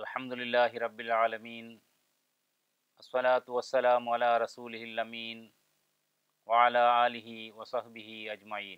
الحمد لله رب العالمين الصلاة والسلام على رسوله الأمين وعلى آله وصحبه أجمعين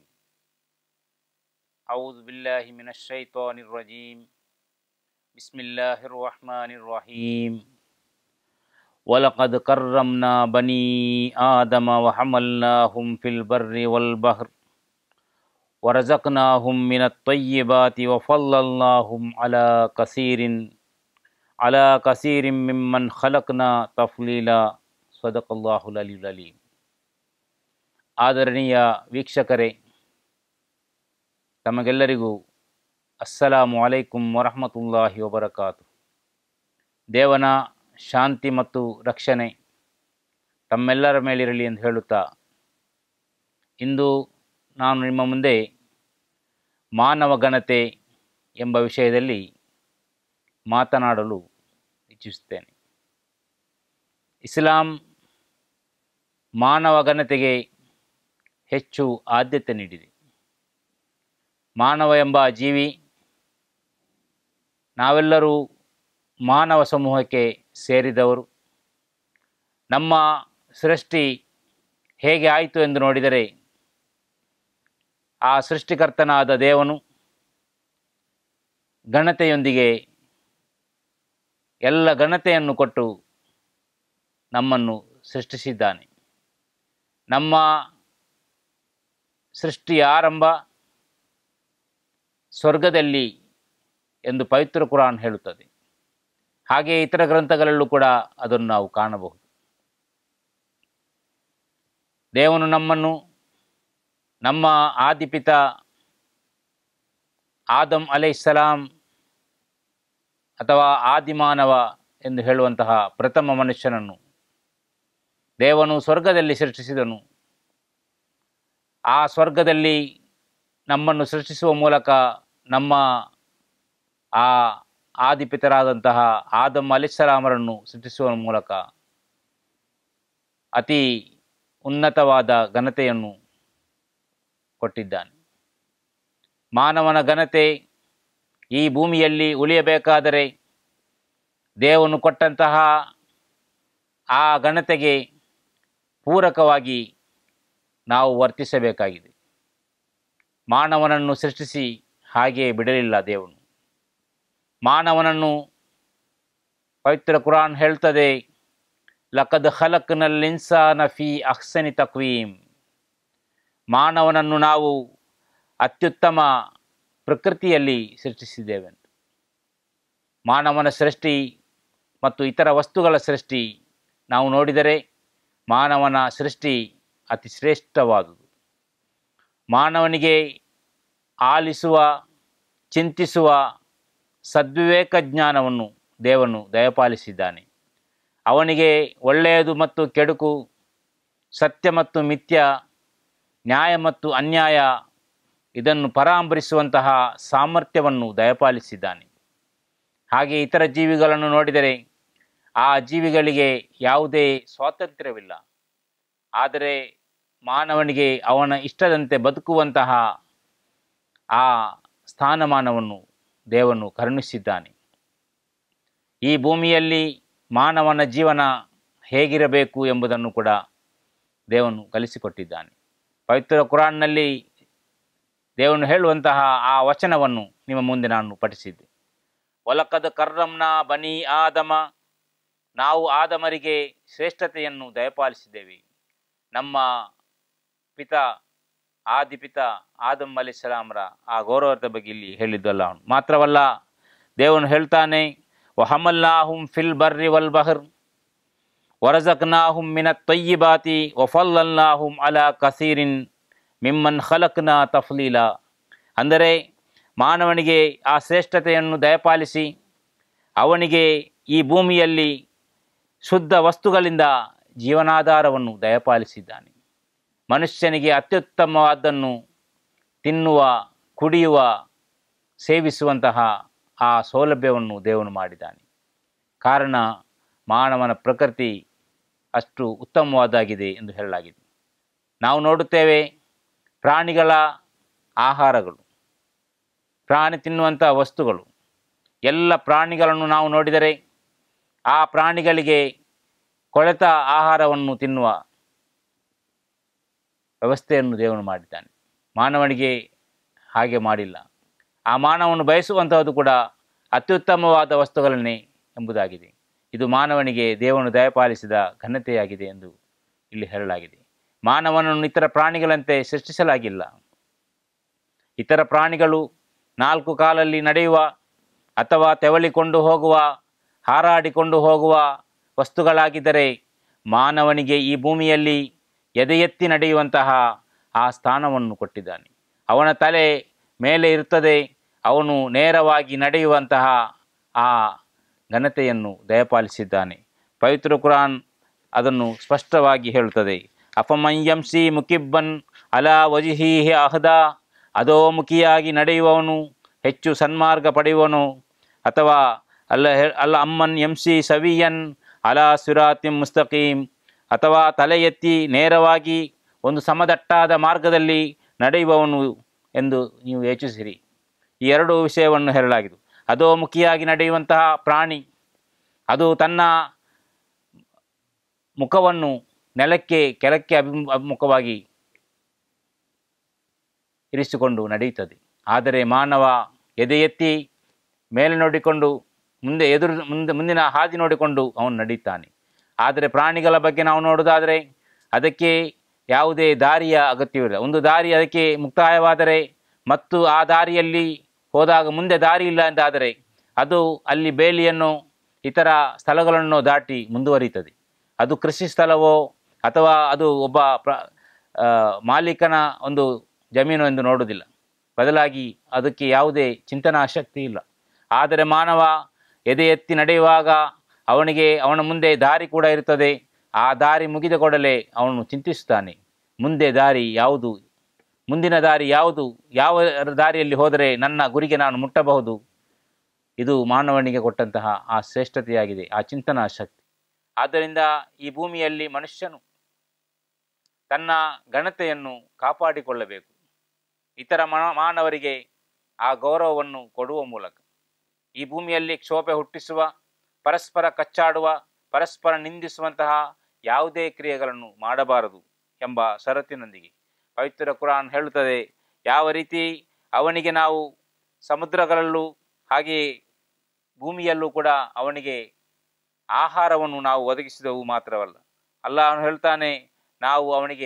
أعوذ بالله من الشيطان الرجيم بسم الله الرحمن الرحيم ولقد كرمنا بني آدم وحملناهم في البر والبحر ورزقناهم من الطيبات وفضلناهم على كثير على كثير ممن خلقنا تفضيلا صدق الله العلي العليم ಆದರಣೀಯ ವೀಕ್ಷಕರೇ ತಮಗೆಲ್ಲರಿಗೂ ಅಸ್ಸಲಾಮು ಅಲೈಕುಂ ವರಹಮತುಲ್ಲಾಹಿ ವಬರಕಾತು ದೇವನ ಶಾಂತಿ ಮತ್ತು ರಕ್ಷಣೆ ತಮ್ಮೆಲ್ಲರ ಮೇಲಿರಲಿ ಎಂದು ಹೇಳುತ್ತಾ ಇಂದು ನಾನು ನಿಮ್ಮ ಮುಂದೆ ಮಾನವ ಗಣತೆ ಎಂಬ ವಿಷಯದಲ್ಲಿ ಮಾತನಾಡಲು ಇಚ್ಛಿಸುತ್ತೇನೆ ಇಸ್ಲಾಂ ಮಾನವ ಗಣತೆಗೆ ಹೆಚ್ಚು ಆದ್ಯತೆ ನೀಡಿದೆ ಮಾನವ ಎಂಬ ಜೀವಿ ನಾವೆಲ್ಲರೂ ಮಾನವ ಸಮೂಹಕ್ಕೆ ಸೇರಿದವರು ನಮ್ಮ ಸೃಷ್ಟಿ ಹೇಗೆ ಆಯಿತು ಎಂದು ನೋಡಿದರೆ ಆ ಸೃಷ್ಟಿಕರ್ತನಾದ ದೇವನು ಗಣತೆಯೊಂದಿಗೆ ಎಲ್ಲ ಗಣತೆಯನ್ನು ಕೊಟ್ಟು ನಮ್ಮನ್ನು ಸೃಷ್ಟಿಸಿದ್ದಾನೆ ನಮ್ಮ ಸೃಷ್ಟಿಯ ಆರಂಭ ಸ್ವರ್ಗದಲ್ಲಿ ಎಂದು ಪವಿತ್ರ ಕುರಾನ್ ಹೇಳುತ್ತದೆ ಹಾಗೆ ಇತರ ಗ್ರಂಥಗಳಲ್ಲೂ ಕೂಡ ಅದನ್ನು ನಾವು ಕಾಣಬಹುದು ದೇವನು ನಮ್ಮನ್ನು ನಮ್ಮ ಆದಿಪಿತ ಆದಮ್ ಅಲೈಹಿಸ್ಸಲಾಂ ಅಥವಾ ಆದಿಮಾನವ ಎಂದು ಹೇಳುವಂತಹ ಪ್ರಥಮ ಮನುಷ್ಯನನ್ನು ದೇವನು ಸ್ವರ್ಗದಲ್ಲಿ ಸೃಷ್ಟಿಸಿದನು ಆ ಸ್ವರ್ಗದಲ್ಲಿ ನಮ್ಮನ್ನು ಸೃಷ್ಟಿಸುವ ಮೂಲಕ ನಮ್ಮ ಆ ಆದಿಪಿತರಾದಂತಹ ಆದಮ್ ಅಲಿಸ್ಲಾಮರನ್ನು ಸೃಷ್ಟಿಸುವ ಮೂಲಕ ಅತಿ ಉನ್ನತವಾದ ಘನತೆಯನ್ನು ಕೊಟ್ಟಿದ್ದಾನೆ ಮಾನವನ ಘನತೆ ಈ ಭೂಮಿಯಲ್ಲಿ ಉಳಿಯಬೇಕಾದರೆ ದೇವನು ಕೊಟ್ಟಂತಹ ಆ ಘನತೆಗೆ ಪೂರಕವಾಗಿ ನಾವು ವರ್ತಿಸಬೇಕಾಗಿದೆ ಮಾನವನನ್ನು ಸೃಷ್ಟಿಸಿ ಹಾಗೆ ಬಿಡಲಿಲ್ಲ ದೇವನು ಮಾನವನನ್ನು ಪವಿತ್ರ ಕುರಾನ್ ಹೇಳ್ತದೆ ಲಕದ್ ಖಲಕ್ನಲ್ ಇನ್ಸಾನ ಫಿ ಅಹ್ಸನಿ ತಕ್ವೀಮ್ ಮಾನವನನ್ನು ನಾವು ಅತ್ಯುತ್ತಮ ಪ್ರಕೃತಿಯಲ್ಲಿ ಸೃಷ್ಟಿಸಿದ್ದೇವೆ ಅಂತ ಮಾನವನ ಸೃಷ್ಟಿ ಮತ್ತು ಇತರ ವಸ್ತುಗಳ ಸೃಷ್ಟಿ ನಾವು ನೋಡಿದರೆ ಮಾನವನ ಸೃಷ್ಟಿ ಅತಿ ಶ್ರೇಷ್ಠವಾದುದು ಮಾನವನಿಗೆ ಆಲಿಸುವ ಚಿಂತಿಸುವ ಸದ್ವಿವೇಕ ಜ್ಞಾನವನ್ನು ದೇವನು ದಯಪಾಲಿಸಿದ್ದಾನೆ ಅವನಿಗೆ ಒಳ್ಳೆಯದು ಮತ್ತು ಕೆಡುಕು ಸತ್ಯ ಮತ್ತು ಮಿಥ್ಯ ನ್ಯಾಯ ಮತ್ತು ಅನ್ಯಾಯ ಇದನ್ನು ಪರಾಂಬರಿಸುವಂತಹ ಸಾಮರ್ಥ್ಯವನ್ನು ದಯಪಾಲಿಸಿದ್ದಾನೆ ಹಾಗೆ ಇತರ ಜೀವಿಗಳನ್ನು ನೋಡಿದರೆ ಆ ಜೀವಿಗಳಿಗೆ ಯಾವುದೇ ಸ್ವಾತಂತ್ರ್ಯವಿಲ್ಲ ಆದರೆ ಮಾನವನಿಗೆ ಅವನ ಇಷ್ಟದಂತೆ ಬದುಕುವಂತಹ ಆ ಸ್ಥಾನಮಾನವನ್ನು ದೇವನು ಕರುಣಿಸಿದ್ದಾನೆ ಈ ಭೂಮಿಯಲ್ಲಿ ಮಾನವನ ಜೀವನ ಹೇಗಿರಬೇಕು ಎಂಬುದನ್ನು ಕೂಡ ದೇವನು ಕಲಿಸಿಕೊಟ್ಟಿದ್ದಾನೆ ಪವಿತ್ರ ಕುರಾನ್ನಲ್ಲಿ ದೇವನು ಹೇಳುವಂತಹ ಆ ವಚನವನ್ನು ನಿಮ್ಮ ಮುಂದೆ ನಾನು ಪಠಿಸಿದ್ದೆ ಒಲಕದ ಕರ್ರಂನ ಬನಿ ಆದಮ ನಾವು ಆದಮರಿಗೆ ಶ್ರೇಷ್ಠತೆಯನ್ನು ದಯಪಾಲಿಸಿದ್ದೇವೆ ನಮ್ಮ ಪಿತ ಆದಿಪಿತ ಆದಮ್ ಅಲಿಸ್ಲಾಮರ ಆ ಗೌರವದ ಬಗ್ಗೆ ಇಲ್ಲಿ ಹೇಳಿದ್ದಲ್ಲ ಅವನು ಮಾತ್ರವಲ್ಲ ದೇವನು ಹೇಳ್ತಾನೆ ವಹಮಲ್ಲಾಹುಂ ಫಿಲ್ ಬರ್ರಿ ವಲ್ ಬಹರ್ ವರಜಕ್ನಾಹುಂ ಮಿನ ತಯ್ಯಿಬಾತಿ ವಫಲ್ಲಲ್ಲಾಹುಂ ಅಲಾ ಕಸೀರಿನ್ ಮಿಮ್ಮನ್ ಖಲಕ್ನ ತಫ್ಲೀಲ ಅಂದರೆ ಮಾನವನಿಗೆ ಆ ಶ್ರೇಷ್ಠತೆಯನ್ನು ದಯಪಾಲಿಸಿ ಅವನಿಗೆ ಈ ಭೂಮಿಯಲ್ಲಿ ಶುದ್ಧ ವಸ್ತುಗಳಿಂದ ಜೀವನಾಧಾರವನ್ನು ದಯಪಾಲಿಸಿದ್ದಾನೆ ಮನುಷ್ಯನಿಗೆ ಅತ್ಯುತ್ತಮವಾದ್ದನ್ನು ತಿನ್ನುವ ಕುಡಿಯುವ ಸೇವಿಸುವಂತಹ ಆ ಸೌಲಭ್ಯವನ್ನು ದೇವನು ಮಾಡಿದ್ದಾನೆ ಕಾರಣ ಮಾನವನ ಪ್ರಕೃತಿ ಅಷ್ಟು ಉತ್ತಮವಾದಾಗಿದೆ ಎಂದು ಹೇಳಲಾಗಿದೆ ನಾವು ನೋಡುತ್ತೇವೆ ಪ್ರಾಣಿಗಳ ಆಹಾರಗಳು ಪ್ರಾಣಿ ತಿನ್ನುವಂಥ ವಸ್ತುಗಳು ಎಲ್ಲ ಪ್ರಾಣಿಗಳನ್ನು ನಾವು ನೋಡಿದರೆ ಆ ಪ್ರಾಣಿಗಳಿಗೆ ಕೊಳೆತ ಆಹಾರವನ್ನು ತಿನ್ನುವ ವ್ಯವಸ್ಥೆಯನ್ನು ದೇವನು ಮಾಡಿದ್ದಾನೆ ಮಾನವನಿಗೆ ಹಾಗೆ ಮಾಡಿಲ್ಲ ಆ ಮಾನವನು ಬಯಸುವಂತಹದ್ದು ಕೂಡ ಅತ್ಯುತ್ತಮವಾದ ವಸ್ತುಗಳನ್ನೇ ಎಂಬುದಾಗಿದೆ ಇದು ಮಾನವನಿಗೆ ದೇವನು ದಯಪಾಲಿಸಿದ ಘನತೆಯಾಗಿದೆ ಎಂದು ಇಲ್ಲಿ ಹೇಳಲಾಗಿದೆ ಮಾನವನನ್ನು ಇತರ ಪ್ರಾಣಿಗಳಂತೆ ಸೃಷ್ಟಿಸಲಾಗಿಲ್ಲ ಇತರ ಪ್ರಾಣಿಗಳು ನಾಲ್ಕು ಕಾಲಲ್ಲಿ ನಡೆಯುವ ಅಥವಾ ತೆವಳಿಕೊಂಡು ಹೋಗುವ ಹಾರಾಡಿಕೊಂಡು ಹೋಗುವ ವಸ್ತುಗಳಾಗಿದ್ದರೆ ಮಾನವನಿಗೆ ಈ ಭೂಮಿಯಲ್ಲಿ ಎದೆ ಎತ್ತಿ ನಡೆಯುವಂತಹ ಆ ಸ್ಥಾನವನ್ನು ಕೊಟ್ಟಿದ್ದಾನೆ ಅವನ ತಲೆ ಮೇಲೆ ಇರುತ್ತದೆ ಅವನು ನೇರವಾಗಿ ನಡೆಯುವಂತಹ ಆ ಘನತೆಯನ್ನು ದಯಪಾಲಿಸಿದ್ದಾನೆ ಪವಿತ್ರ ಕುರಾನ್ ಅದನ್ನು ಸ್ಪಷ್ಟವಾಗಿ ಹೇಳುತ್ತದೆ ಅಫಮಂಯಂಸಿ ಮುಕಿಬ್ಬನ್ ಅಲಾ ವಜಿಹೀಹಿ ಅಹದ ಅಧೋಮುಖಿಯಾಗಿ ನಡೆಯುವವನು ಹೆಚ್ಚು ಸನ್ಮಾರ್ಗ ಪಡೆಯುವನು ಅಥವಾ ಅಲ್ಲ ಹೆ- ಅಲ್ಲ ಅಮ್ಮನ್ ಎಂಸಿ ಸವಿಯನ್ ಅಲಾ ಸುರಾತಿಂ ಮುಸ್ತಕೀಂ ಅಥವಾ ತಲೆ ಎತ್ತಿ ನೇರವಾಗಿ ಒಂದು ಸಮದಟ್ಟಾದ ಮಾರ್ಗದಲ್ಲಿ ನಡೆಯುವವನು ಎಂದು ನೀವು ಯೋಚಿಸಿರಿ ಈ ಎರಡು ವಿಷಯವನ್ನು ಹೇಳಲಾಗಿದೆ ಅಧೋಮುಖಿಯಾಗಿ ನಡೆಯುವಂತಹ ಪ್ರಾಣಿ ಅದು ತನ್ನ ಮುಖವನ್ನು ನೆಲಕ್ಕೆ ಕೆಳಕ್ಕೆ ಅಭಿಮು ಅಭಿಮುಖವಾಗಿ ಇರಿಸಿಕೊಂಡು ನಡೆಯುತ್ತದೆ ಆದರೆ ಮಾನವ ಎದೆ ಎತ್ತಿ ಮೇಲೆ ನೋಡಿಕೊಂಡು ಮುಂದೆ ಎದುರು ಮುಂದೆ ಮುಂದಿನ ಹಾದಿ ನೋಡಿಕೊಂಡು ಅವನು ನಡೆಯುತ್ತಾನೆ ಆದರೆ ಪ್ರಾಣಿಗಳ ಬಗ್ಗೆ ನಾವು ನೋಡೋದಾದರೆ ಅದಕ್ಕೆ ಯಾವುದೇ ದಾರಿಯ ಅಗತ್ಯವಿಲ್ಲ ಒಂದು ದಾರಿ ಅದಕ್ಕೆ ಮುಕ್ತಾಯವಾದರೆ ಮತ್ತು ಆ ದಾರಿಯಲ್ಲಿ ಹೋದಾಗ ಮುಂದೆ ದಾರಿ ಇಲ್ಲ ಎಂದಾದರೆ ಅದು ಅಲ್ಲಿ ಬೇಲಿಯನ್ನು ಇತರ ಸ್ಥಳಗಳನ್ನು ದಾಟಿ ಮುಂದುವರಿಯುತ್ತದೆ ಅದು ಕೃಷಿ ಸ್ಥಳವೋ ಅಥವಾ ಅದು ಒಬ್ಬ ಪ್ರ ಆ, ಮಾಲೀಕನ ಒಂದು ಜಮೀನು ಎಂದು ನೋಡುವುದಿಲ್ಲ ಬದಲಾಗಿ ಅದಕ್ಕೆ ಯಾವುದೇ ಚಿಂತನಾ ಶಕ್ತಿ ಇಲ್ಲ ಆದರೆ ಮಾನವ ಎದೆ ಎತ್ತಿ ನಡೆಯುವಾಗ ಅವನಿಗೆ ಅವನ ಮುಂದೆ ದಾರಿ ಕೂಡ ಇರುತ್ತದೆ ಆ ದಾರಿ ಮುಗಿದ ಕೂಡಲೇ ಅವನು ಚಿಂತಿಸುತ್ತಾನೆ ಮುಂದೆ ದಾರಿ ಯಾವುದು ಮುಂದಿನ ದಾರಿ ಯಾವುದು ಯಾವ ದಾರಿಯಲ್ಲಿ ಹೋದರೆ ನನ್ನ ಗುರಿಗೆ ನಾನು ಮುಟ್ಟಬಹುದು ಇದು ಮಾನವನಿಗೆ ಕೊಟ್ಟಂತಹ ಆ ಶ್ರೇಷ್ಠತೆಯಾಗಿದೆ ಆ ಚಿಂತನಾ ಶಕ್ತಿ ಆದ್ದರಿಂದ ಈ ಭೂಮಿಯಲ್ಲಿ ಮನುಷ್ಯನು ತನ್ನ ಘನತೆಯನ್ನು ಕಾಪಾಡಿಕೊಳ್ಳಬೇಕು ಇತರ ಮಾ- ಮಾನವರಿಗೆ ಆ ಗೌರವವನ್ನು ಕೊಡುವ ಮೂಲಕ ಈ ಭೂಮಿಯಲ್ಲಿ ಕ್ಷೋಭೆ ಹುಟ್ಟಿಸುವ ಪರಸ್ಪರ ಕಚ್ಚಾಡುವ ಪರಸ್ಪರ ನಿಂದಿಸುವಂತಹ ಯಾವುದೇ ಕ್ರಿಯೆಗಳನ್ನು ಮಾಡಬಾರದು ಎಂಬ ಷರತ್ತಿನೊಂದಿಗೆ ಪವಿತ್ರ ಕುರಾನ್ ಹೇಳುತ್ತದೆ ಯಾವ ರೀತಿ ಅವನಿಗೆ ನಾವು ಸಮುದ್ರಗಳಲ್ಲೂ ಹಾಗೆಯೇ ಭೂಮಿಯಲ್ಲೂ ಕೂಡ ಅವನಿಗೆ ಆಹಾರವನ್ನು ನಾವು ಒದಗಿಸಿದವು ಮಾತ್ರವಲ್ಲ ಅಲ್ಲಾಹನು ಹೇಳ್ತಾನೆ ನಾವು ಅವನಿಗೆ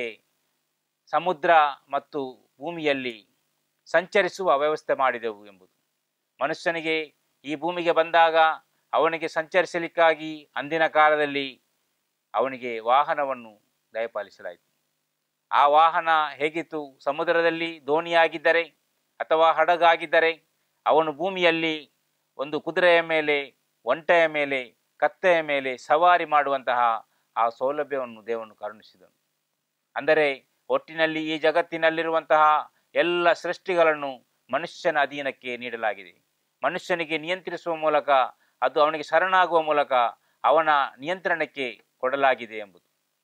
ಸಮುದ್ರ ಮತ್ತು ಭೂಮಿಯಲ್ಲಿ ಸಂಚರಿಸುವ ವ್ಯವಸ್ಥೆ ಮಾಡಿದೆವು ಎಂಬುದು ಮನುಷ್ಯನಿಗೆ ಈ ಭೂಮಿಗೆ ಬಂದಾಗ ಅವನಿಗೆ ಸಂಚರಿಸಲಿಕ್ಕಾಗಿ ಅಂದಿನ ಕಾಲದಲ್ಲಿ ಅವನಿಗೆ ವಾಹನವನ್ನು ದಯಪಾಲಿಸಲಾಯಿತು ಆ ವಾಹನ ಹೇಗಿತ್ತು ಸಮುದ್ರದಲ್ಲಿ ದೋಣಿಯಾಗಿದ್ದರೆ ಅಥವಾ ಹಡಗಾಗಿದ್ದರೆ ಅವನು ಭೂಮಿಯಲ್ಲಿ ಒಂದು ಕುದುರೆಯ ಮೇಲೆ ಒಂಟೆಯ ಮೇಲೆ ಕತ್ತೆಯ ಮೇಲೆ ಸವಾರಿ ಮಾಡುವಂತಹ ಆ ಸೌಲಭ್ಯವನ್ನು ದೇವನು ಕರುಣಿಸಿದನು ಅಂದರೆ ಒಟ್ಟಿನಲ್ಲಿ ಈ ಜಗತ್ತಿನಲ್ಲಿರುವಂತಹ ಎಲ್ಲ ಸೃಷ್ಟಿಗಳನ್ನು ಮನುಷ್ಯನ ಅಧೀನಕ್ಕೆ ನೀಡಲಾಗಿದೆ ಮನುಷ್ಯನಿಗೆ ನಿಯಂತ್ರಿಸುವ ಮೂಲಕ ಅದು ಅವನಿಗೆ ಶರಣಾಗುವ ಮೂಲಕ ಅವನ ನಿಯಂತ್ರಣಕ್ಕೆ ಕೊಡಲಾಗಿದೆ ಎಂಬುದು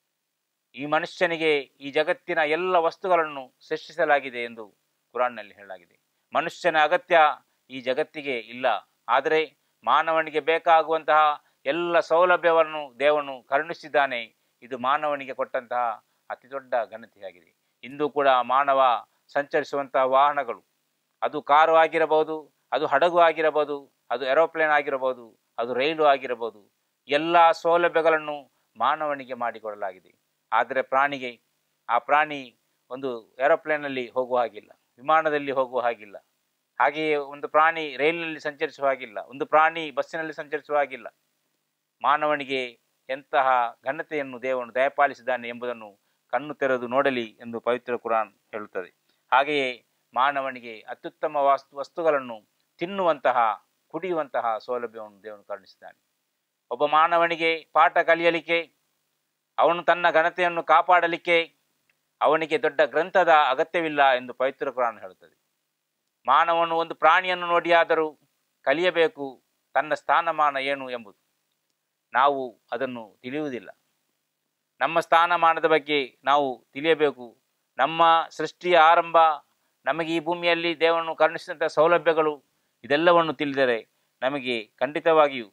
ಈ ಮನುಷ್ಯನಿಗೆ ಈ ಜಗತ್ತಿನ ಎಲ್ಲ ವಸ್ತುಗಳನ್ನು ಸೃಷ್ಟಿಸಲಾಗಿದೆ ಎಂದು ಕುರಾನ್ನಲ್ಲಿ ಹೇಳಲಾಗಿದೆ ಮನುಷ್ಯನ ಅಗತ್ಯ ಈ ಜಗತ್ತಿಗೆ ಇಲ್ಲ ಆದರೆ ಮಾನವನಿಗೆ ಬೇಕಾಗುವಂತಹ ಎಲ್ಲ ಸೌಲಭ್ಯವನ್ನು ದೇವನು ಕರುಣಿಸಿದ್ದಾನೆ ಇದು ಮಾನವನಿಗೆ ಕೊಟ್ಟಂತಹ ಅತಿ ದೊಡ್ಡ ಘನತೆಯಾಗಿದೆ ಇಂದು ಕೂಡ ಮಾನವ ಸಂಚರಿಸುವಂತಹ ವಾಹನಗಳು ಅದು ಕಾರು ಆಗಿರಬಹುದು ಅದು ಹಡಗು ಆಗಿರಬಹುದು ಅದು ಏರೋಪ್ಲೇನ್ ಆಗಿರಬಹುದು ಅದು ರೈಲು ಆಗಿರಬಹುದು ಎಲ್ಲ ಸೌಲಭ್ಯಗಳನ್ನು ಮಾನವನಿಗೆ ಮಾಡಿಕೊಡಲಾಗಿದೆ ಆದರೆ ಪ್ರಾಣಿಗೆ ಆ ಪ್ರಾಣಿ ಒಂದು ಏರೋಪ್ಲೇನಲ್ಲಿ ಹೋಗುವ ಹಾಗಿಲ್ಲ ವಿಮಾನದಲ್ಲಿ ಹೋಗುವ ಹಾಗಿಲ್ಲ ಹಾಗೆಯೇ ಒಂದು ಪ್ರಾಣಿ ರೈಲಿನಲ್ಲಿ ಸಂಚರಿಸುವ ಹಾಗಿಲ್ಲ ಒಂದು ಪ್ರಾಣಿ ಬಸ್ಸಿನಲ್ಲಿ ಸಂಚರಿಸುವ ಹಾಗಿಲ್ಲ ಮಾನವನಿಗೆ ಎಂತಹ ಘನತೆಯನ್ನು ದೇವನು ದಯಪಾಲಿಸಿದ್ದಾನೆ ಎಂಬುದನ್ನು ಕಣ್ಣು ತೆರೆದು ನೋಡಲಿ ಎಂದು ಪವಿತ್ರ ಕುರಾನ್ ಹೇಳುತ್ತದೆ ಹಾಗೆಯೇ ಮಾನವನಿಗೆ ಅತ್ಯುತ್ತಮ ವಸ್ತು ವಸ್ತುಗಳನ್ನು ತಿನ್ನುವಂತಹ ಕುಡಿಯುವಂತಹ ಸೌಲಭ್ಯವನ್ನು ದೇವನು ಕರುಣಿಸಿದ್ದಾನೆ ಒಬ್ಬ ಮಾನವನಿಗೆ ಪಾಠ ಕಲಿಯಲಿಕ್ಕೆ ಅವನು ತನ್ನ ಘನತೆಯನ್ನು ಕಾಪಾಡಲಿಕ್ಕೆ ಅವನಿಗೆ ದೊಡ್ಡ ಗ್ರಂಥದ ಅಗತ್ಯವಿಲ್ಲ ಎಂದು ಪವಿತ್ರ ಕುರಾನ್ ಹೇಳುತ್ತದೆ ಮಾನವನು ಒಂದು ಪ್ರಾಣಿಯನ್ನು ನೋಡಿಯಾದರೂ ಕಲಿಯಬೇಕು ತನ್ನ ಸ್ಥಾನಮಾನ ಏನು ಎಂಬುದು ನಾವು ಅದನ್ನು ತಿಳಿಯುವುದಿಲ್ಲ ನಮ್ಮ ಸ್ಥಾನಮಾನದ ಬಗ್ಗೆ ನಾವು ತಿಳಿಯಬೇಕು ನಮ್ಮ ಸೃಷ್ಟಿಯ ಆರಂಭ ನಮಗೆ ಈ ಭೂಮಿಯಲ್ಲಿ ದೇವರನ್ನು ಕರುಣಿಸಿದಂಥ ಸೌಲಭ್ಯಗಳು ಇದೆಲ್ಲವನ್ನು ತಿಳಿದರೆ ನಮಗೆ ಖಂಡಿತವಾಗಿಯೂ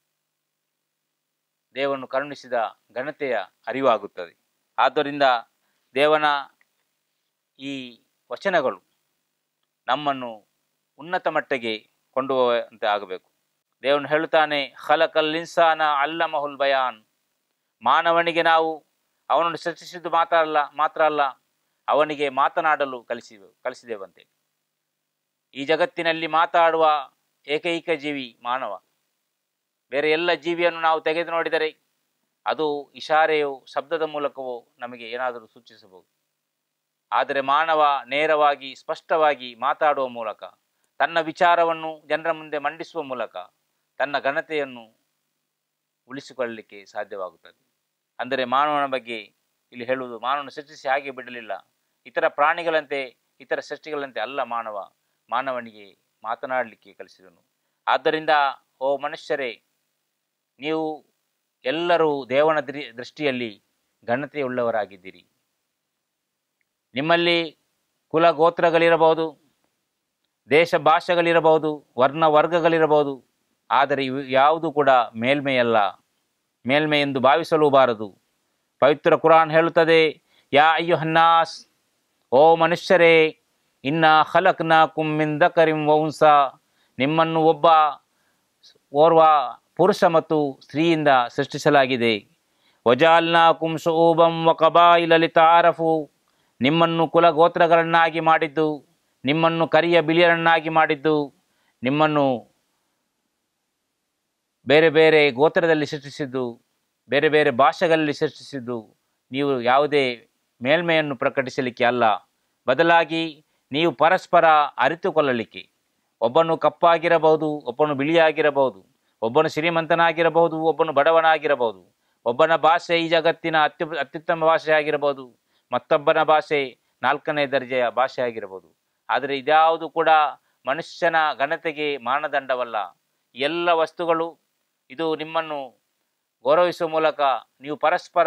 ದೇವನು ಕರುಣಿಸಿದ ಘನತೆಯ ಅರಿವಾಗುತ್ತದೆ ಆದ್ದರಿಂದ ದೇವನ ಈ ವಚನಗಳು ನಮ್ಮನ್ನು ಉನ್ನತ ಮಟ್ಟಿಗೆ ಕೊಂಡು ಹೋಗುವಂತೆ ಆಗಬೇಕು ದೇವನು ಹೇಳುತ್ತಾನೆ ಖಲಕಲ್ ಇನ್ಸಾನ ಅಲ್ಲಮಹುಲ್ ಬಯಾನ್ ಮಾನವನಿಗೆ ನಾವು ಅವನನ್ನು ಸೃಷ್ಟಿಸಿದ್ದು ಮಾತ್ರ ಅಲ್ಲ ಮಾತ್ರ ಅಲ್ಲ ಅವನಿಗೆ ಮಾತನಾಡಲು ಕಲಿಸಿ ಕಲಿಸಿದೆವಂತೆ ಈ ಜಗತ್ತಿನಲ್ಲಿ ಮಾತಾಡುವ ಏಕೈಕ ಜೀವಿ ಮಾನವ ಬೇರೆ ಎಲ್ಲ ಜೀವಿಯನ್ನು ನಾವು ತೆಗೆದು ನೋಡಿದರೆ ಅದು ಇಶಾರೆಯೋ ಶಬ್ದದ ಮೂಲಕವೋ ನಮಗೆ ಏನಾದರೂ ಸೂಚಿಸಬಹುದು ಆದರೆ ಮಾನವ ನೇರವಾಗಿ ಸ್ಪಷ್ಟವಾಗಿ ಮಾತಾಡುವ ಮೂಲಕ ತನ್ನ ವಿಚಾರವನ್ನು ಜನರ ಮುಂದೆ ಮಂಡಿಸುವ ಮೂಲಕ ತನ್ನ ಘನತೆಯನ್ನು ಉಳಿಸಿಕೊಳ್ಳಲಿಕ್ಕೆ ಸಾಧ್ಯವಾಗುತ್ತದೆ ಅಂದರೆ ಮಾನವನ ಬಗ್ಗೆ ಇಲ್ಲಿ ಹೇಳುವುದು ಮಾನವನ ಸೃಷ್ಟಿಸಿ ಹಾಗೆ ಬಿಡಲಿಲ್ಲ ಇತರ ಪ್ರಾಣಿಗಳಂತೆ ಇತರ ಸೃಷ್ಟಿಗಳಂತೆ ಅಲ್ಲ ಮಾನವ ಮಾನವನಿಗೆ ಮಾತನಾಡಲಿಕ್ಕೆ ಕಲಿಸಿದನು ಆದ್ದರಿಂದ ಓ ಮನುಷ್ಯರೇ ನೀವು ಎಲ್ಲರೂ ದೇವನ ದೃ- ದೃಷ್ಟಿಯಲ್ಲಿ ಘನತೆಯುಳ್ಳವರಾಗಿದ್ದೀರಿ ನಿಮ್ಮಲ್ಲಿ ಕುಲ ಗೋತ್ರಗಳಿರಬಹುದು ದೇಶ ಭಾಷೆಗಳಿರಬಹುದು ವರ್ಣ ವರ್ಗಗಳಿರಬಹುದು ಆದರೆ ಇವು ಯಾವುದು ಕೂಡ ಮೇಲ್ಮೆಯಲ್ಲ ಮೇಲ್ಮೆ ಎಂದು ಭಾವಿಸಲೂಬಾರದು ಪವಿತ್ರ ಕುರಾನ್ ಹೇಳುತ್ತದೆ ಯಾ ಅಯ್ಯುಹನ್ನಾಸ್ ಓ ಮನುಷ್ಯರೇ ಇನ್ನ ಖಲಕ್ನ ಕುಮ್ಮಿಂದ ಕರಿಂ ವಂಸ ನಿಮ್ಮನ್ನು ಒಬ್ಬ ಓರ್ವ ಪುರುಷ ಮತ್ತು ಸ್ತ್ರೀಯಿಂದ ಸೃಷ್ಟಿಸಲಾಗಿದೆ ವಜಾಲ್ನಾ ಕುಂ ಶೂಬಂ ವ ಕಬಾಯಿಲಲಿ ತಾರಫು ನಿಮ್ಮನ್ನು ಕುಲ ಗೋತ್ರಗಳನ್ನಾಗಿ ಮಾಡಿದ್ದು ನಿಮ್ಮನ್ನು ಕರಿಯ ಬಿಳಿಯರನ್ನಾಗಿ ಮಾಡಿದ್ದು ನಿಮ್ಮನ್ನು ಬೇರೆ ಬೇರೆ ಗೋತ್ರದಲ್ಲಿ ಸೃಷ್ಟಿಸಿದ್ದು ಬೇರೆ ಬೇರೆ ಭಾಷೆಗಳಲ್ಲಿ ಸೃಷ್ಟಿಸಿದ್ದು ನೀವು ಯಾವುದೇ ಮೇಲ್ಮೆಯನ್ನು ಪ್ರಕಟಿಸಲಿಕ್ಕೆ ಅಲ್ಲ ಬದಲಾಗಿ ನೀವು ಪರಸ್ಪರ ಅರಿತುಕೊಳ್ಳಲಿಕ್ಕೆ ಒಬ್ಬನು ಕಪ್ಪಾಗಿರಬಹುದು ಒಬ್ಬನು ಬಿಳಿಯಾಗಿರಬಹುದು ಒಬ್ಬನು ಶ್ರೀಮಂತನಾಗಿರಬಹುದು ಒಬ್ಬನು ಬಡವನಾಗಿರಬಹುದು ಒಬ್ಬನ ಭಾಷೆ ಈ ಜಗತ್ತಿನ ಅತ್ಯು ಅತ್ಯುತ್ತಮ ಭಾಷೆ ಆಗಿರಬಹುದು ಮತ್ತೊಬ್ಬನ ಭಾಷೆ ನಾಲ್ಕನೇ ದರ್ಜೆಯ ಭಾಷೆ ಆಗಿರಬಹುದು ಆದರೆ ಇದ್ಯಾವುದು ಕೂಡ ಮನುಷ್ಯನ ಘನತೆಗೆ ಮಾನದಂಡವಲ್ಲ ಎಲ್ಲ ವಸ್ತುಗಳು ಇದು ನಿಮ್ಮನ್ನು ಗೌರವಿಸುವ ಮೂಲಕ ನೀವು ಪರಸ್ಪರ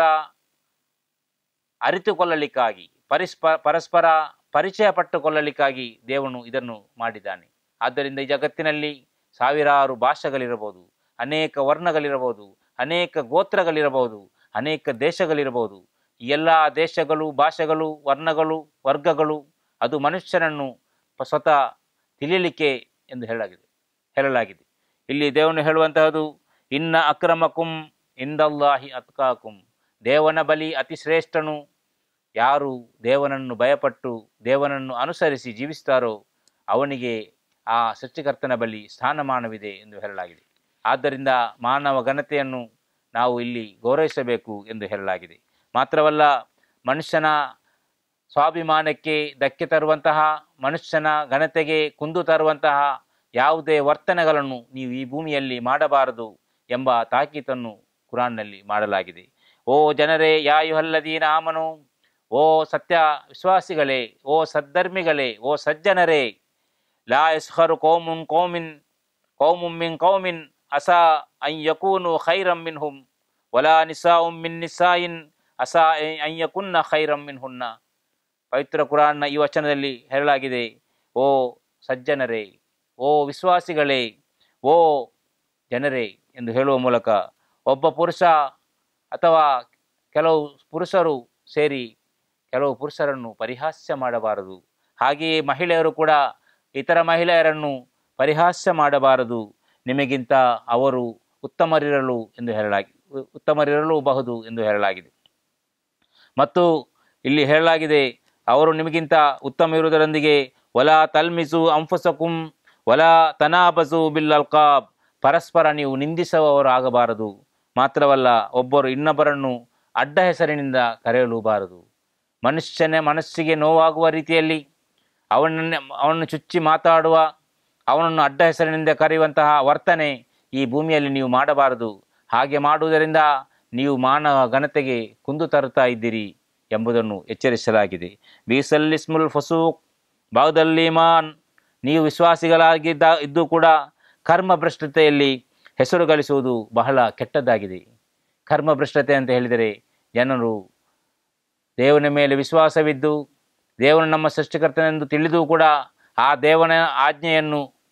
ಅರಿತುಕೊಳ್ಳಲಿಕ್ಕಾಗಿ ಪರಿಸ್ಪ ಪರಸ್ಪರ ಪರಿಚಯ ಪಟ್ಟುಕೊಳ್ಳಲಿಕ್ಕಾಗಿ ದೇವನು ಇದನ್ನು ಮಾಡಿದ್ದಾನೆ ಆದ್ದರಿಂದ ಈ ಜಗತ್ತಿನಲ್ಲಿ ಸಾವಿರಾರು ಭಾಷೆಗಳಿರಬಹುದು ಅನೇಕ ವರ್ಣಗಳಿರಬಹುದು ಅನೇಕ ಗೋತ್ರಗಳಿರಬಹುದು ಅನೇಕ ದೇಶಗಳಿರಬಹುದು ಈ ಎಲ್ಲ ದೇಶಗಳು ಭಾಷೆಗಳು ವರ್ಣಗಳು ವರ್ಗಗಳು ಅದು ಮನುಷ್ಯನನ್ನು ಪ- ಸ್ವತಃ ತಿಳಿಯಲಿಕ್ಕೆ ಎಂದು ಹೇಳಲಾಗಿದೆ ಹೇಳಲಾಗಿದೆ ಇಲ್ಲಿ ದೇವನು ಹೇಳುವಂತಹದ್ದು ಇನ್ನ ಅಕ್ರಮಕುಂ ಇಂದಲ್ಲಾಹಿ ಅತ್ಕಾಕುಂ ದೇವನ ಬಲಿ ಅತಿ ಶ್ರೇಷ್ಠನು ಯಾರು ದೇವನನ್ನು ಭಯಪಟ್ಟು ದೇವನನ್ನು ಅನುಸರಿಸಿ ಜೀವಿಸ್ತಾರೋ ಅವನಿಗೆ ಆ ಸೃಷ್ಟಿಕರ್ತನ ಬಳಿ ಸ್ಥಾನಮಾನವಿದೆ ಎಂದು ಹೇಳಲಾಗಿದೆ ಆದ್ದರಿಂದ ಮಾನವ ಘನತೆಯನ್ನು ನಾವು ಇಲ್ಲಿ ಗೌರವಿಸಬೇಕು ಎಂದು ಹೇಳಲಾಗಿದೆ ಮಾತ್ರವಲ್ಲ ಮನುಷ್ಯನ ಸ್ವಾಭಿಮಾನಕ್ಕೆ ಧಕ್ಕೆ ತರುವಂತಹ ಮನುಷ್ಯನ ಘನತೆಗೆ ಕುಂದು ತರುವಂತಹ ಯಾವುದೇ ವರ್ತನೆಗಳನ್ನು ನೀವು ಈ ಭೂಮಿಯಲ್ಲಿ ಮಾಡಬಾರದು ಎಂಬ ತಾಕೀತನ್ನು ಕುರಾನ್ನಲ್ಲಿ ಮಾಡಲಾಗಿದೆ ಓ ಜನರೇ ಯಾಯುಹಲ್ಲದೀನ ಆಮನು ಓ ಸತ್ಯ ವಿಶ್ವಾಸಿಗಳೇ ಓ ಸದ್ಧರ್ಮಿಗಳೇ ಓ ಸಜ್ಜನರೇ ಲಾ ಯಸ್ಹರು ಕೌಮುನ್ ಕೌಮಿನ್ ಕೌಮುಂ ಮಿನ್ ಕೌಮಿನ್ ಅಸಾ ಅನ್ ಯಕೂನು ಖೈರಂ ಮಿನ್ಹುಂ ವಲಾ ನಿಸಾഉಂ ಮಿನ್ ನಿಸಾಯಿನ್ ಅಸಾ ಅನ್ ಯಕುನ್ನ ಖೈರಂ ಮಿನ್ಹುನ್ನ ಪವಿತ್ರ ಕುರಾನ್ನ ಈ ವಚನದಲ್ಲಿ ಹೇಳಲಾಗಿದೆ ಓ ಸಜ್ಜನರೇ ಓ ವಿಶ್ವಾಸಿಗಳೇ ಓ ಜನರೇ ಎಂದು ಹೇಳುವ ಮೂಲಕ ಒಬ್ಬ ಪುರುಷ ಅಥವಾ ಕೆಲವು ಪುರುಷರು ಸೇರಿ ಕೆಲವು ಪುರುಷರನ್ನು ಪರಿಹಾಸ್ಯ ಮಾಡಬಾರದು ಹಾಗೆಯೇ ಮಹಿಳೆಯರು ಕೂಡ ಇತರ ಮಹಿಳೆಯರನ್ನು ಪರಿಹಾಸ್ಯ ಮಾಡಬಾರದು ನಿಮಗಿಂತ ಅವರು ಉತ್ತಮರಿರಲು ಎಂದು ಹೇಳಲಾಗಿ ಉತ್ತಮರಿರಲು ಬಹುದು ಎಂದು ಹೇಳಲಾಗಿದೆ ಮತ್ತು ಇಲ್ಲಿ ಹೇಳಲಾಗಿದೆ ಅವರು ನಿಮಗಿಂತ ಉತ್ತಮ ಇರುವುದರೊಂದಿಗೆ ವಲಾ ತಲ್ಮಿಸು ಅಂಫಸಕುಂ ವಲಾ ತನಾಬಸು ಬಿಲ್ ಅಲ್ಕಾಬ್ ಪರಸ್ಪರ ನೀವು ನಿಂದಿಸುವವರಾಗಬಾರದು ಮಾತ್ರವಲ್ಲ ಒಬ್ಬರು ಇನ್ನೊಬ್ಬರನ್ನು ಅಡ್ಡ ಹೆಸರಿನಿಂದ ಕರೆಯಲೂಬಾರದು ಮನುಷ್ಯನ ಮನಸ್ಸಿಗೆ ನೋವಾಗುವ ರೀತಿಯಲ್ಲಿ ಅವನನ್ನೇ ಅವನನ್ನು ಚುಚ್ಚಿ ಮಾತಾಡುವ ಅವನನ್ನು ಅಡ್ಡ ಹೆಸರಿನಿಂದ ಕರೆಯುವಂತಹ ವರ್ತನೆ ಈ ಭೂಮಿಯಲ್ಲಿ ನೀವು ಮಾಡಬಾರದು ಹಾಗೆ ಮಾಡುವುದರಿಂದ ನೀವು ಮಾನವ ಘನತೆಗೆ ಕುಂದು ತರುತ್ತಾ ಇದ್ದೀರಿ ಎಂಬುದನ್ನು ಎಚ್ಚರಿಸಲಾಗಿದೆ ಬೀಸಲ್ಲಿಸ್ಮುಲ್ ಫಸೂಕ್ ಬಾಗ್ದಲ್ಲಿಮಾನ್ ನೀವು ವಿಶ್ವಾಸಿಗಳಾಗಿದ್ದ ಇದ್ದು ಕೂಡ ಕರ್ಮಭ್ರಷ್ಟತೆಯಲ್ಲಿ ಹೆಸರು ಗಳಿಸುವುದು ಬಹಳ ಕೆಟ್ಟದ್ದಾಗಿದೆ ಕರ್ಮಭ್ರಷ್ಟತೆ ಅಂತ ಹೇಳಿದರೆ ಜನರು ದೇವನ ಮೇಲೆ ವಿಶ್ವಾಸವಿದ್ದು ದೇವನು ನಮ್ಮ ಸೃಷ್ಟಿಕರ್ತನೆಂದು ತಿಳಿದು ಕೂಡ ಆ ದೇವನ ಆಜ್ಞೆಯನ್ನು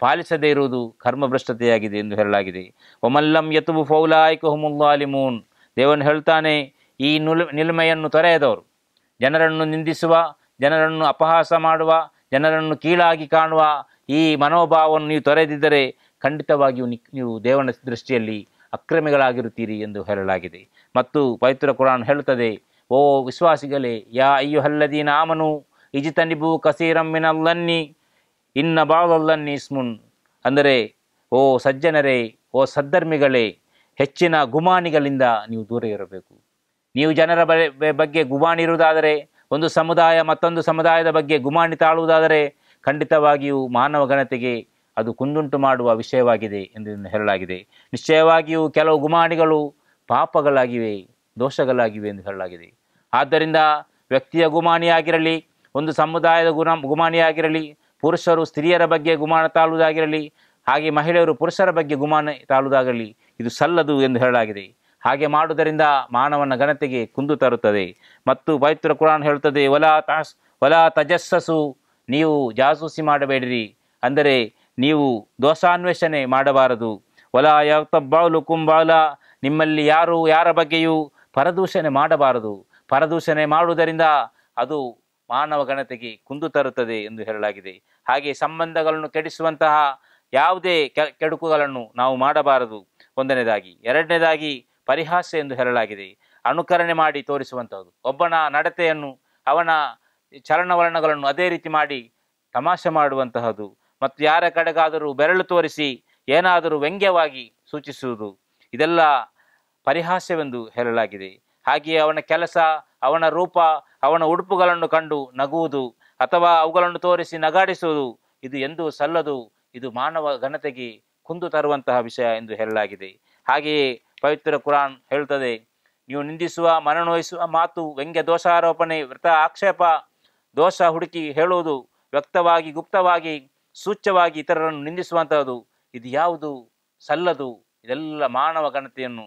ಪಾಲಿಸದೇ ಇರುವುದು ಕರ್ಮಭ್ರಷ್ಟತೆಯಾಗಿದೆ ಎಂದು ಹೇಳಲಾಗಿದೆ ಒಮಲ್ಲಂ ಯತುಬು ಫೌಲಾಯ್ಕ ಹುಮುಲ್ಲಾಲಿಮೂನ್ ದೇವನು ಹೇಳ್ತಾನೆ ಈ ನುಲ್ ನಿಲ್ಮೆಯನ್ನು ತೊರೆಯದವರು ಜನರನ್ನು ನಿಂದಿಸುವ ಜನರನ್ನು ಅಪಹಾಸ ಮಾಡುವ ಜನರನ್ನು ಕೀಳಾಗಿ ಕಾಣುವ ಈ ಮನೋಭಾವವನ್ನು ನೀವು ತೊರೆದಿದ್ದರೆ ಖಂಡಿತವಾಗಿಯೂ ನಿ- ನೀವು ದೇವನ ದೃಷ್ಟಿಯಲ್ಲಿ ಅಕ್ರಮಿಗಳಾಗಿರುತ್ತೀರಿ ಎಂದು ಹೇಳಲಾಗಿದೆ ಮತ್ತು ಪವಿತ್ರ ಕುರಾನ್ ಹೇಳುತ್ತದೆ ಓ ವಿಶ್ವಾಸಿಗಳೇ ಯಾ ಅಯ್ಯು ಹಲ್ಲದೀನ ಆಮನು ಇಜಿತನಿಬು ಕಸೀರಮ್ಮಿನಲ್ಲನ್ನಿ ಇನ್ನ ಬಾಳಲ್ಲನ್ನಿ ಇಸ್ಮುನ್ ಅಂದರೆ ಓ ಸಜ್ಜನರೇ ಓ ಸದ್ಧರ್ಮಿಗಳೇ ಹೆಚ್ಚಿನ ಗುಮಾನಿಗಳಿಂದ ನೀವು ದೂರ ಇರಬೇಕು ನೀವು ಜನರ ಬ- ಬ- ಬಗ್ಗೆ ಗುಮಾನಿ ಇರುವುದಾದರೆ ಒಂದು ಸಮುದಾಯ ಮತ್ತೊಂದು ಸಮುದಾಯದ ಬಗ್ಗೆ ಗುಮಾನಿ ತಾಳುವುದಾದರೆ ಖಂಡಿತವಾಗಿಯೂ ಮಾನವ ಗಣತೆಗೆ ಅದು ಕುಂದುಂಟು ಮಾಡುವ ವಿಷಯವಾಗಿದೆ ಎಂದು ಇದನ್ನು ಹೇಳಲಾಗಿದೆ ನಿಶ್ಚಯವಾಗಿಯೂ ಕೆಲವು ಗುಮಾನಿಗಳು ಪಾಪಗಳಾಗಿವೆ ದೋಷಗಳಾಗಿವೆ ಎಂದು ಹೇಳಲಾಗಿದೆ ಆದ್ದರಿಂದ ವ್ಯಕ್ತಿಯ ಗುಮಾನಿಯಾಗಿರಲಿ ಒಂದು ಸಮುದಾಯದ ಗುಣ ಗುಮಾನಿಯಾಗಿರಲಿ ಪುರುಷರು ಸ್ತ್ರೀಯರ ಬಗ್ಗೆ ಗುಮಾನ ತಾಳುವುದಾಗಿರಲಿ ಹಾಗೆ ಮಹಿಳೆಯರು ಪುರುಷರ ಬಗ್ಗೆ ಗುಮಾನ ತಾಳುವುದಾಗಲಿ ಇದು ಸಲ್ಲದು ಎಂದು ಹೇಳಲಾಗಿದೆ ಹಾಗೆ ಮಾಡುವುದರಿಂದ ಮಾನವನ ಘನತೆಗೆ ಕುಂದು ತರುತ್ತದೆ ಮತ್ತು ಪವಿತ್ರ ಕುರಾನ್ ಹೇಳುತ್ತದೆ ಒಲಾ ತಾಸ್ ಒಲಾ ತಜಸ್ಸಸು ನೀವು ಜಾಸೂಸಿ ಮಾಡಬೇಡಿರಿ ಅಂದರೆ ನೀವು ದೋಷಾನ್ವೇಷಣೆ ಮಾಡಬಾರದು ಒಲಾ ಯಾತಬ್ಬಾಲು ಕುಂಬಾಲ ನಿಮ್ಮಲ್ಲಿ ಯಾರು ಯಾರ ಬಗ್ಗೆಯೂ ಪರದೂಷಣೆ ಮಾಡಬಾರದು ಪರದೂಷಣೆ ಮಾಡುವುದರಿಂದ ಅದು ಮಾನವ ಗಣತೆಗೆ ಕುಂದು ತರುತ್ತದೆ ಎಂದು ಹೇಳಲಾಗಿದೆ ಹಾಗೆ ಸಂಬಂಧಗಳನ್ನು ಕೆಡಿಸುವಂತಹ ಯಾವುದೇ ಕೆ ಕೆಡುಕುಗಳನ್ನು ನಾವು ಮಾಡಬಾರದು ಒಂದನೇದಾಗಿ ಎರಡನೇದಾಗಿ ಪರಿಹಾಸ್ಯ ಎಂದು ಹೇಳಲಾಗಿದೆ ಅನುಕರಣೆ ಮಾಡಿ ತೋರಿಸುವಂಥದ್ದು ಒಬ್ಬನ ನಡತೆಯನ್ನು ಅವನ ಚಲನವಲನಗಳನ್ನು ಅದೇ ರೀತಿ ಮಾಡಿ ತಮಾಷೆ ಮಾಡುವಂತಹದ್ದು ಮತ್ತು ಯಾರ ಕಡೆಗಾದರೂ ಬೆರಳು ತೋರಿಸಿ ಏನಾದರೂ ವ್ಯಂಗ್ಯವಾಗಿ ಸೂಚಿಸುವುದು ಇದೆಲ್ಲ ಪರಿಹಾಸ್ಯವೆಂದು ಹೇಳಲಾಗಿದೆ ಹಾಗೆಯೇ ಅವನ ಕೆಲಸ ಅವನ ರೂಪ ಅವನ ಉಡುಪುಗಳನ್ನು ಕಂಡು ನಗುವುದು ಅಥವಾ ಅವುಗಳನ್ನು ತೋರಿಸಿ ನಗಾಡಿಸುವುದು ಇದು ಎಂದೂ ಸಲ್ಲದು ಇದು ಮಾನವ ಘನತೆಗೆ ಕುಂದು ತರುವಂತಹ ವಿಷಯ ಎಂದು ಹೇಳಲಾಗಿದೆ ಹಾಗೆಯೇ ಪವಿತ್ರ ಕುರಾನ್ ಹೇಳುತ್ತದೆ ನೀವು ನಿಂದಿಸುವ ಮನನೋಯಿಸುವ ಮಾತು ವ್ಯಂಗ್ಯ ದೋಷಾರೋಪಣೆ ವೃತ ಆಕ್ಷೇಪ ದೋಷ ಹುಡುಕಿ ಹೇಳುವುದು ವ್ಯಕ್ತವಾಗಿ ಗುಪ್ತವಾಗಿ ಸೂಚ್ಯವಾಗಿ ಇತರರನ್ನು ನಿಂದಿಸುವಂತಹದ್ದು ಇದು ಯಾವುದು ಸಲ್ಲದು ಇದೆಲ್ಲ ಮಾನವ ಘನತೆಯನ್ನು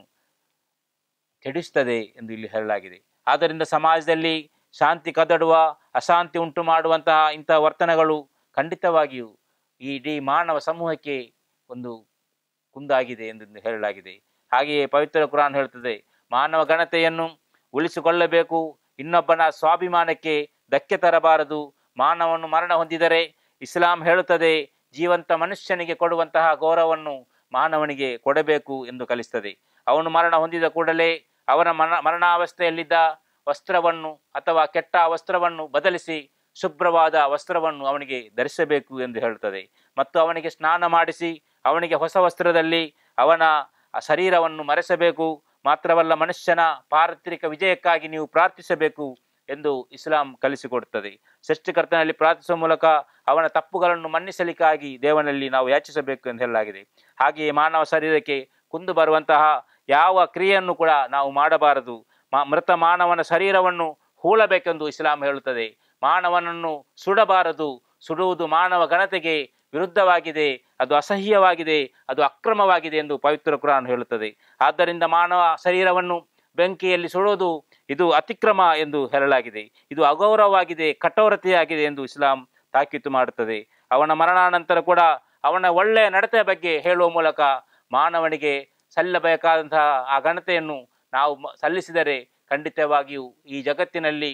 ಕೆಡಿಸ್ತದೆ ಎಂದು ಇಲ್ಲಿ ಹೇಳಲಾಗಿದೆ ಆದ್ದರಿಂದ ಸಮಾಜದಲ್ಲಿ ಶಾಂತಿ ಕದಡುವ ಅಶಾಂತಿ ಉಂಟು ಮಾಡುವಂತಹ ಇಂತಹ ವರ್ತನೆಗಳು ಖಂಡಿತವಾಗಿಯೂ ಈ ಇಡೀ ಮಾನವ ಸಮೂಹಕ್ಕೆ ಒಂದು ಕುಂದಾಗಿದೆ ಎಂದು ಹೇಳಲಾಗಿದೆ ಹಾಗೆಯೇ ಪವಿತ್ರ ಕುರಾನ್ ಹೇಳುತ್ತದೆ ಮಾನವ ಘನತೆಯನ್ನು ಉಳಿಸಿಕೊಳ್ಳಬೇಕು ಇನ್ನೊಬ್ಬನ ಸ್ವಾಭಿಮಾನಕ್ಕೆ ಧಕ್ಕೆ ತರಬಾರದು ಮಾನವನು ಮರಣ ಹೊಂದಿದರೆ ಇಸ್ಲಾಂ ಹೇಳುತ್ತದೆ ಜೀವಂತ ಮನುಷ್ಯನಿಗೆ ಕೊಡುವಂತಹ ಗೌರವವನ್ನು ಮಾನವನಿಗೆ ಕೊಡಬೇಕು ಎಂದು ಕಲಿಸ್ತದೆ ಅವನು ಮರಣ ಹೊಂದಿದ ಕೂಡಲೇ ಅವನ ಮರಣ ಮರಣಾವಸ್ಥೆಯಲ್ಲಿದ್ದ ವಸ್ತ್ರವನ್ನು ಅಥವಾ ಕೆಟ್ಟ ವಸ್ತ್ರವನ್ನು ಬದಲಿಸಿ ಶುಭ್ರವಾದ ವಸ್ತ್ರವನ್ನು ಅವನಿಗೆ ಧರಿಸಬೇಕು ಎಂದು ಹೇಳುತ್ತದೆ ಮತ್ತು ಅವನಿಗೆ ಸ್ನಾನ ಮಾಡಿಸಿ ಅವನಿಗೆ ಹೊಸ ವಸ್ತ್ರದಲ್ಲಿ ಅವನ ಆ ಶರೀರವನ್ನು ಮರೆಸಬೇಕು ಮಾತ್ರವಲ್ಲ ಮನುಷ್ಯನ ಪಾರತ್ರಿಕ ವಿಜಯಕ್ಕಾಗಿ ನೀವು ಪ್ರಾರ್ಥಿಸಬೇಕು ಎಂದು ಇಸ್ಲಾಂ ಕಲಿಸಿಕೊಡುತ್ತದೆ ಸೃಷ್ಟಿಕರ್ತನಲ್ಲಿ ಪ್ರಾರ್ಥಿಸುವ ಮೂಲಕ ಅವನ ತಪ್ಪುಗಳನ್ನು ಮನ್ನಿಸಲಿಕ್ಕಾಗಿ ದೇವನಲ್ಲಿ ನಾವು ಯಾಚಿಸಬೇಕು ಎಂದು ಹೇಳಲಾಗಿದೆ ಹಾಗೆಯೇ ಮಾನವ ಶರೀರಕ್ಕೆ ಕುಂದು ಬರುವಂತಹ ಯಾವ ಕ್ರಿಯೆಯನ್ನು ಕೂಡ ನಾವು ಮಾಡಬಾರದು ಮಾ ಮೃತ ಮಾನವನ ಶರೀರವನ್ನು ಹೂಳಬೇಕೆಂದು ಇಸ್ಲಾಂ ಹೇಳುತ್ತದೆ ಮಾನವನನ್ನು ಸುಡಬಾರದು ಸುಡುವುದು ಮಾನವ ಘನತೆಗೆ ವಿರುದ್ಧವಾಗಿದೆ ಅದು ಅಸಹ್ಯವಾಗಿದೆ ಅದು ಅಕ್ರಮವಾಗಿದೆ ಎಂದು ಪವಿತ್ರ ಕುರಾನ್ ಹೇಳುತ್ತದೆ ಆದ್ದರಿಂದ ಮಾನವ ಶರೀರವನ್ನು ಬೆಂಕಿಯಲ್ಲಿ ಸುಡುವುದು ಇದು ಅತಿಕ್ರಮ ಎಂದು ಹೇಳಲಾಗಿದೆ ಇದು ಅಗೌರವವಾಗಿದೆ ಕಠೋರತೆಯಾಗಿದೆ ಎಂದು ಇಸ್ಲಾಂ ತಾಕೀತು ಮಾಡುತ್ತದೆ ಅವನ ಮರಣಾನಂತರ ಕೂಡ ಅವನ ಒಳ್ಳೆಯ ನಡತೆಯ ಬಗ್ಗೆ ಹೇಳುವ ಮೂಲಕ ಮಾನವನಿಗೆ ಸಲ್ಲಬೇಕಾದಂತಹ ಆ ಘನತೆಯನ್ನು ನಾವು ಮ- ಸಲ್ಲಿಸಿದರೆ ಖಂಡಿತವಾಗಿಯೂ ಈ ಜಗತ್ತಿನಲ್ಲಿ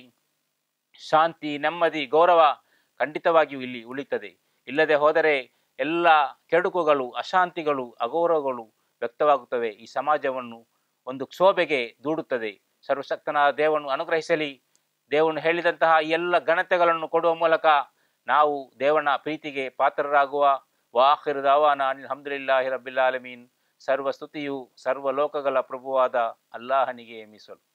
ಶಾಂತಿ ನೆಮ್ಮದಿ ಗೌರವ ಖಂಡಿತವಾಗಿಯೂ ಇಲ್ಲಿ ಉಳಿತದೆ ಇಲ್ಲದೆ ಹೋದರೆ ಎಲ್ಲ ಕೆಡುಕುಗಳು ಅಶಾಂತಿಗಳು ಅಗೌರವಗಳು ವ್ಯಕ್ತವಾಗುತ್ತವೆ ಈ ಸಮಾಜವನ್ನು ಒಂದು ಕ್ಷೋಭೆಗೆ ದೂಡುತ್ತದೆ ಸರ್ವಶಕ್ತನಾದ ದೇವನು ಅನುಗ್ರಹಿಸಲಿ ದೇವನು ಹೇಳಿದಂತಹ ಈ ಎಲ್ಲ ಘನತೆಗಳನ್ನು ಕೊಡುವ ಮೂಲಕ ನಾವು ದೇವನ ಪ್ರೀತಿಗೆ ಪಾತ್ರರಾಗುವ ವಾಹಿರ್ ದಾವಾನ ಅಲ್ಹಮ್ದುಲಿಲ್ಲಾಹಿ ರಬ್ಬಿಲ್ ಆಲಮೀನ್ ಸರ್ವ ಸ್ತುತಿಯು ಸರ್ವ ಲೋಕಗಳ ಪ್ರಭುವಾದ ಅಲ್ಲಾಹನಿಗೆ ಮೀಸಲು